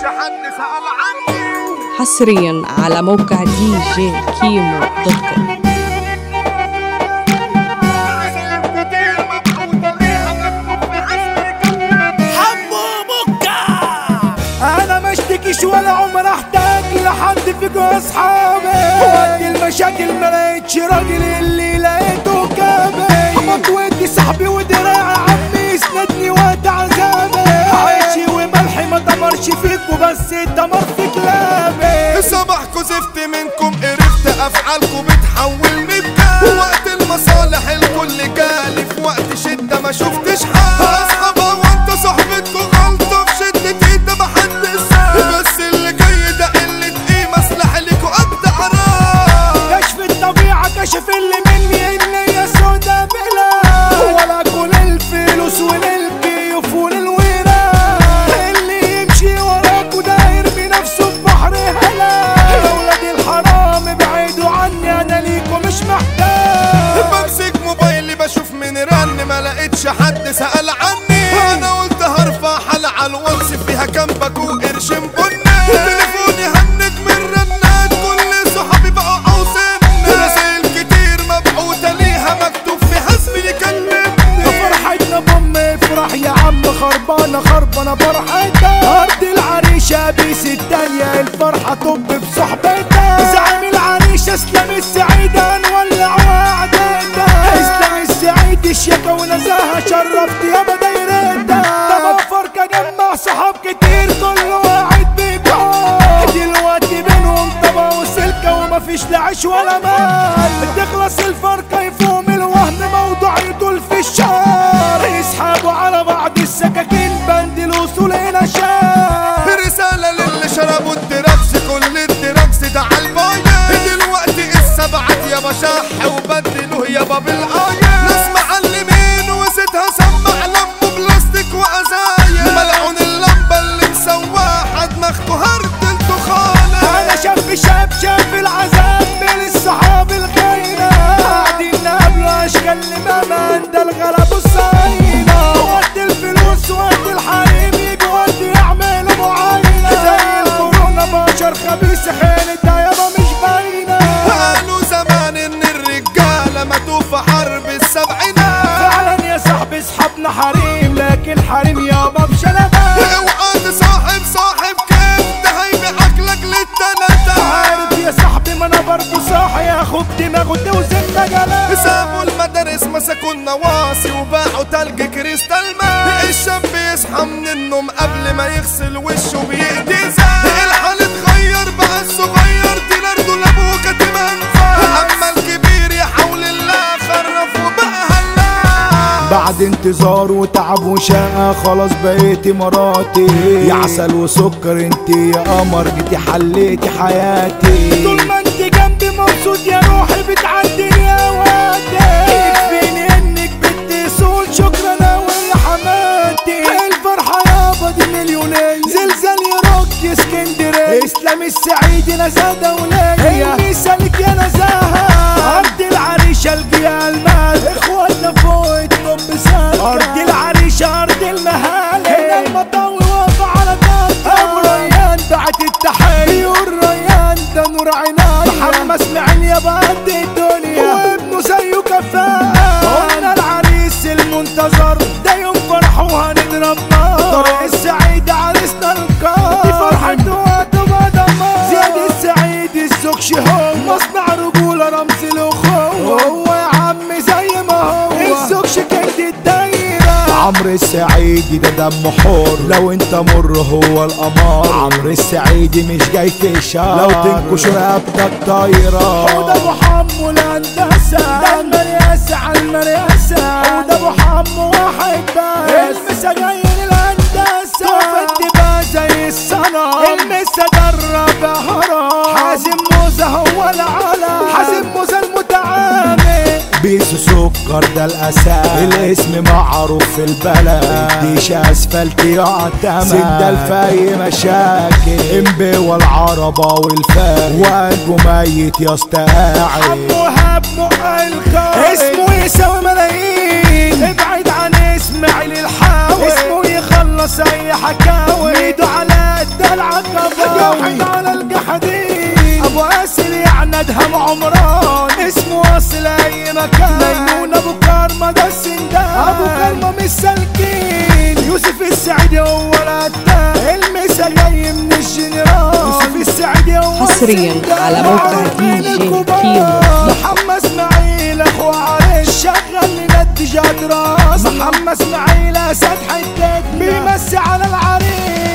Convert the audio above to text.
لقيتش حد سأل عني حصريا على موقع دي جي كيمو دوت كوم انا ما اشتكيش ولا عمر احتاج لحد فيكم اصحابي وقت المشاكل ما لقيتش راجل اللي لقيته كامل مطوتي صاحبي ودراعي عمي يسندني وقت عذابي عيشي وملحي ما دمرش فيكوا بس الدمر في كلابي صباحكوا زفت منكم قرفت افعالكوا بتحولني بكام وقت المصالح الكل جالي في وقت شدة ما شفتش حال اصحابها وانت صحبتكوا غلطة في شدة ايدة ما حد بس اللي جاي ده قلة قيمة سلاح ليكوا قد عراق كشف الطبيعة كشف اللي مني اللي هي سودا بلا ولا كل الفلوس وللكيوف وللوراق اللي يمشي وراك ده يرمي نفسه في بحر هلا اولاد الحرام ابعدوا عني انا ليكم مش محتاج بمسك موبايلي بشوف من رن ما لقيتش حد سأل عني انا قلت هرفع حلقة على الواتس فيها كام باكو قرش بني تليفوني هنج من رنات كل صحابي بقوا عاوزين رسائل كتير مبعوثة ليها مكتوب في حسبي يكلمني فرحتنا بام افرح يا عم خربانة خربانة فرحتها أرض العريشة بيس التانية الفرحة طب بصحبتها زعيم العريشة اسلام السعيد هنولع وعدتها اسلام السعيد الشيكة ونزاهة شرفت يا بدايرتها طب فرقة جمع صحاب كتير كل واحد بيجوع دلوقتي بينهم طبع وسلكة ومفيش لا عيش ولا مال تخلص الفرقة يفهم الوهم موضوع يطول في الشهر يسحبوا على بعض السكاكين بند الوصول هنا شهر رسالة للي شربوا الدراكس كل الدراكس ده عالباية دلوقتي السبعات يا بشاح وبدلوه يا باب الآية ناس معلمين وستها سمع لمه بلاستيك وأزايا ملعون اللمبة اللي مسواحة دماغكوا هردلتوا خالص انا شاب شاب شاف العذاب من الصحاب الخاينة قاعدين نقابلوا اشكال لماما ده الغلب والصاينة وقت الفلوس وقت الحريم يجوا وقت يعملوا معاينة زي الكورونا بشر خبيث خانة يابا مش باينة قالوا زمان إن الرجالة ماتوا في حرب السبعينات فعلا يا صاحبي اصحابنا حريم لكن حريم يابا بشنبات اوعى تصاحب صاحب كيف ده هيبيعك لك للتلاتة عارف يا صاحبي ما انا برضه صاحي اخد دماغه توزن مجالات سابوا المدارس مسكوا النواصي وباعوا تلج كريستال ماء الشاب بيصحى من النوم قبل ما يغسل وشه بيأذي زي الحال اتغير بقى الصغير ديلر دولاب وكاتب انفاس اما الكبير يحاول الله خرف وبقى هلاك بعد انتظار وتعب وشقة خلاص بقيتي مراتي يا عسل وسكر انت يا قمر جيتي حليتي حياتي طول ما انت جنبي مبسوط يا روحي بتعدي يا وقتي يكفيني انك بتصول شكرا اوي يا حماتي الفرحة يابا دي مليونية زلزال يروك اسكندرية اسلام السعيد نزاهة دولية المثالك يا نزاهة ارض العريشة الجيال المال اخواتنا فوق الطب سالكة ارض العريشة ارض المهالة هنا المطاوي واقف على طاقة ابو ريان بعت التحية والريان ده نور عناية محمد اسماعيل يا بعد الدنيا وابنه زيه كفاءة قلنا العريس المنتظر ده يوم فرحه وهنضرب نار طارق السعيد عريسنا الكار دي فرحته وهتبقى دمار زياد السعيد الزوج شهو مصنع رجولة رمز الأخوة وهو يا عم زي ما هو الزوج شكاية الدايرة عمرو السعيدي ده دمه حور لو انت مر هو القمر عمرو السعيدي مش جاي في شهر لو تنكش رقبتك طايرة وده ابو حمو الهندسة ده المرياسة على المرياسة وده ابو حمو واحد بس المسا جاي الهندسة توفت بقى زي الصنم المسا درب هرم حازم موزة هو العلم حازم موزة المتعامل بيسو سكر ده الاساس الاسم معروف في البلد ديش اسفلت يعتمد سندل في اي مشاكل امبي والعربة والفارق وقلبه ميت يا اسطى قاعد حمو هاب مقع الخير اسمه يساوي ملايين ابعد عن اسماعيل الحاوي اسمه يخلص اي حكاوي ايده على الدلع ادهم عمران اسمه واصل اي مكان ميمون ابو كرمه ده السندان ابو كرمه مش سالكين يوسف السعيدي هو القتال المسا جاي من الجنرال يوسف السعيدي هو حصرياً السندان. على موقع وعارف دي مين جي الكبار. كيمو. محمد اسماعيل اخو عريش شغل لند جاد راس محمد اسماعيل اسد حداد بيمسي على العريس